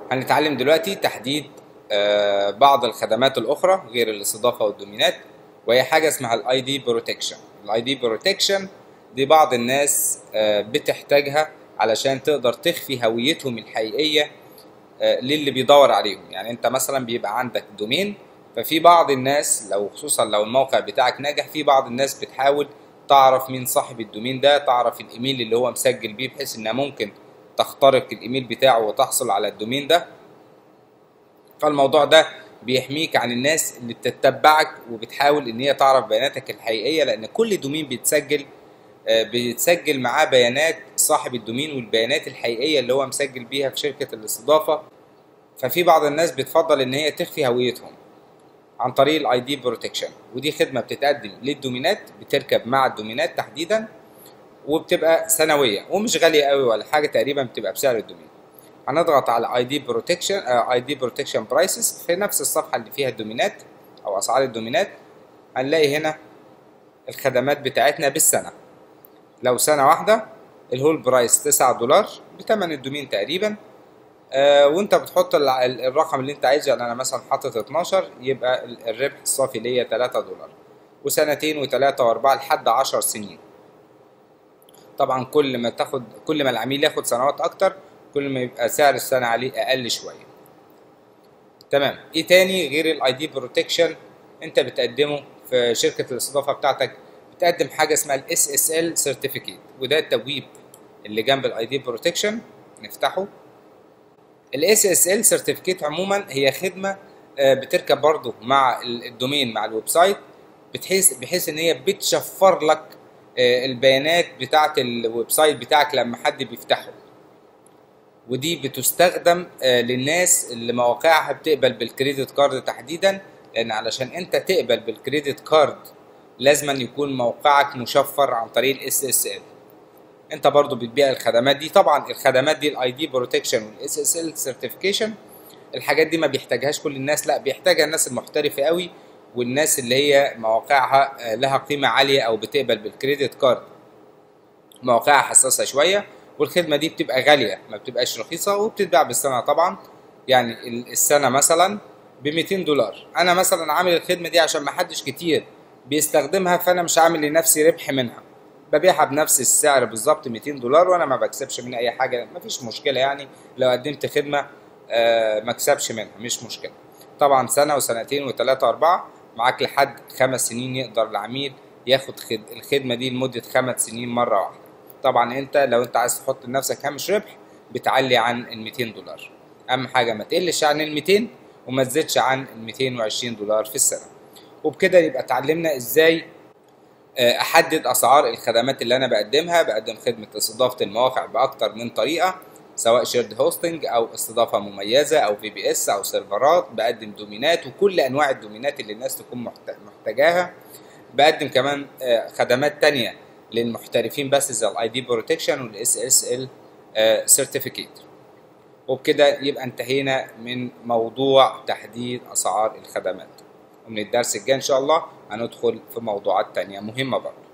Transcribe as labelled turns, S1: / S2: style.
S1: هنتعلم دلوقتي تحديد آه، بعض الخدمات الاخرى غير الاستضافه والدومينات وهي حاجه اسمها الاي دي بروتكشن الاي دي بروتكشن دي بعض الناس آه، بتحتاجها علشان تقدر تخفي هويتهم الحقيقيه آه، للي بيدور عليهم يعني انت مثلا بيبقى عندك دومين ففي بعض الناس لو خصوصا لو الموقع بتاعك ناجح في بعض الناس بتحاول تعرف مين صاحب الدومين ده تعرف الايميل اللي هو مسجل بيه بحيث انها ممكن تخترق الايميل بتاعه وتحصل على الدومين ده فالموضوع ده بيحميك عن الناس اللي بتتبعك وبتحاول ان هي تعرف بياناتك الحقيقيه لان كل دومين بيتسجل آه، بيتسجل معاه بيانات صاحب الدومين والبيانات الحقيقيه اللي هو مسجل بيها في شركه الاستضافه ففي بعض الناس بتفضل ان هي تخفي هويتهم عن طريق الاي دي بروتكشن ودي خدمه بتتقدم للدومينات بتركب مع الدومينات تحديدا وبتبقى سنويه ومش غاليه قوي ولا حاجه تقريبا بتبقى بسعر الدومين هنضغط على اي دي بروتكشن اي دي بروتكشن برايسز في نفس الصفحه اللي فيها الدومينات او اسعار الدومينات هنلاقي هنا الخدمات بتاعتنا بالسنه لو سنه واحده الهول برايس 9 دولار بتمن الدومين تقريبا آه وانت بتحط الع- ال- الرقم اللي انت عايزه يعني انا مثلا حاطط 12 يبقى ال- الربح الصافي ليا 3 دولار وسنتين وثلاثة واربعة لحد 10 سنين طبعا كل ما تاخد كل ما العميل ياخد سنوات اكتر كل ما يبقى سعر السنة عليه اقل شوية تمام ايه تاني غير الاي دي بروتكشن انت بتقدمه في شركة الاستضافة بتاعتك بتقدم حاجة اسمها الاس اس ال سيرتيفيكيت وده التبويب اللي جنب الاي دي بروتكشن نفتحه الاس اس ال سيرتيفيكيت عموما هي خدمه آه، بتركب برضو مع ال- الدومين مع الويب سايت بتحيث بحيث ان هي بتشفر لك آه، البيانات بتاعه الويب سايت بتاعك لما حد بيفتحه ودي بتستخدم آه، للناس اللي مواقعها بتقبل بالكريدت كارد تحديدا لان علشان انت تقبل بالكريدت كارد لازما يكون موقعك مشفر عن طريق الاس اس ال انت برضو بتبيع الخدمات دي طبعا الخدمات دي الاي دي بروتكشن والاس اس ال سيرتيفيكيشن الحاجات دي ما بيحتاجهاش كل الناس لا بيحتاجها الناس المحترفه قوي والناس اللي هي مواقعها آه، لها قيمه عاليه او بتقبل بالكريدت كارد مواقعها حساسه شويه والخدمه دي بتبقى غاليه ما بتبقاش رخيصه وبتتباع بالسنه طبعا يعني ال- السنه مثلا ب 200 دولار انا مثلا عامل الخدمه دي عشان ما حدش كتير بيستخدمها فانا مش عامل لنفسي ربح منها ببيعها بنفس السعر بالظبط 200 دولار وانا ما بكسبش منها اي حاجه مفيش مشكله يعني لو قدمت خدمه آه، ما اكسبش منها مش مشكله طبعا سنه وسنتين وثلاثه واربعه معاك لحد خمس سنين يقدر العميل ياخد خد الخدمه دي لمده خمس سنين مره واحده طبعا انت لو انت عايز تحط لنفسك هامش ربح بتعلي عن ال 200 دولار اهم حاجه ما تقلش عن ال 200 وما تزيدش عن ال 220 دولار في السنه وبكده يبقى اتعلمنا ازاي آه، احدد اسعار الخدمات اللي انا بقدمها بقدم خدمه استضافه المواقع باكتر من طريقه سواء شيرد هوستنج او استضافه مميزه او في بي اس او سيرفرات بقدم دومينات وكل انواع الدومينات اللي الناس تكون محت- محتاجاها بقدم كمان آه، خدمات تانية للمحترفين بس زي الاي دي بروتكشن والاس اس ال سيرتيفيكيت وبكده يبقى انتهينا من موضوع تحديد اسعار الخدمات ومن الدرس الجاي ان شاء الله هندخل في موضوعات تانية مهمة برضه